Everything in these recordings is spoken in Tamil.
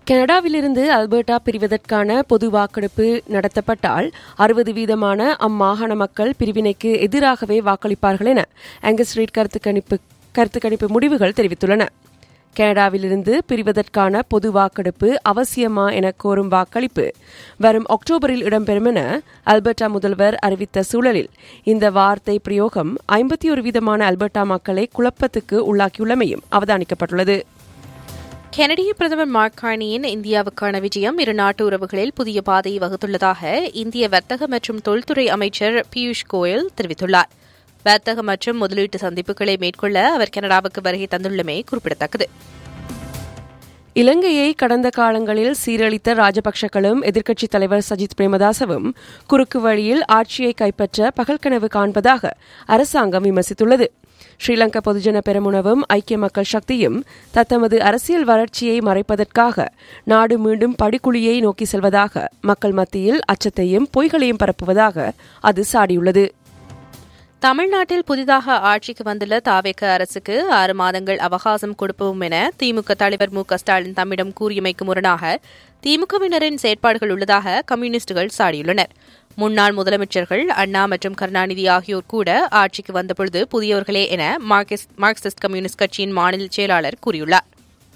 கனடாவிலிருந்து அல்பர்டா பிரிவதற்கான பொது வாக்கெடுப்பு நடத்தப்பட்டால் அறுபது வீதமான அம்மாகாண மக்கள் பிரிவினைக்கு எதிராகவே வாக்களிப்பார்கள் என ஆங்கஸ் ரீட் கருத்து கணிப்பு கருத்து கணிப்பு முடிவுகள் தெரிவித்துள்ளன கனடாவிலிருந்து பிரிவதற்கான பொது வாக்கெடுப்பு அவசியமா என கோரும் வாக்களிப்பு வரும் அக்டோபரில் இடம்பெறும் என அல்பர்டா முதல்வர் அறிவித்த சூழலில் இந்த வார்த்தை பிரயோகம் ஐம்பத்தி ஒரு வீதமான அல்பர்டா மக்களை குழப்பத்துக்கு உள்ளாக்கியுள்ளமையும் அவதானிக்கப்பட்டுள்ளது கெனடிய பிரதமர் மார்க் கார்னியின் இந்தியாவுக்கான விஜயம் இரு நாட்டு உறவுகளில் புதிய பாதையை வகுத்துள்ளதாக இந்திய வர்த்தக மற்றும் தொல்துறை அமைச்சர் பியூஷ் கோயல் தெரிவித்துள்ளார் வர்த்தக மற்றும் முதலீட்டு சந்திப்புகளை மேற்கொள்ள அவர் கனடாவுக்கு வருகை தந்துள்ளமை குறிப்பிடத்தக்கது இலங்கையை கடந்த காலங்களில் சீரழித்த ராஜபக்சக்களும் எதிர்க்கட்சித் தலைவர் சஜித் பிரேமதாசவும் குறுக்கு வழியில் ஆட்சியை கைப்பற்ற பகல் கனவு காண்பதாக அரசாங்கம் விமர்சித்துள்ளது ஸ்ரீலங்கா பொதுஜன பெரமுனவும் ஐக்கிய மக்கள் சக்தியும் தத்தமது அரசியல் வளர்ச்சியை மறைப்பதற்காக நாடு மீண்டும் படிக்குழியை நோக்கி செல்வதாக மக்கள் மத்தியில் அச்சத்தையும் பொய்களையும் பரப்புவதாக அது சாடியுள்ளது தமிழ்நாட்டில் புதிதாக ஆட்சிக்கு வந்துள்ள தாவேக அரசுக்கு ஆறு மாதங்கள் அவகாசம் கொடுப்போம் என திமுக தலைவர் மு க ஸ்டாலின் தம்மிடம் கூறியமைக்கு முரணாக திமுகவினரின் செயற்பாடுகள் உள்ளதாக கம்யூனிஸ்டுகள் சாடியுள்ளனர் முன்னாள் முதலமைச்சர்கள் அண்ணா மற்றும் கருணாநிதி ஆகியோர் கூட ஆட்சிக்கு வந்தபொழுது புதியவர்களே என மார்க்சிஸ்ட் கம்யூனிஸ்ட் கட்சியின் மாநில செயலாளர் கூறியுள்ளார்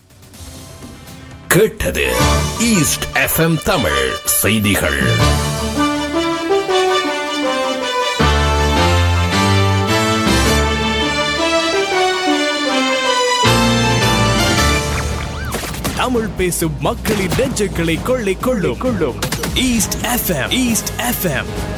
கேட்டது ஈஸ்ட் எஃப்எம் தமிழ் செய்திகள் தமிழ் பேசும் மக்களின் நெஞ்சுகளை கொள்ளை கொள்ளும் கொள்ளும் ஈஸ்ட் எஃப்எம் ஈஸ்ட் எஃப்எம்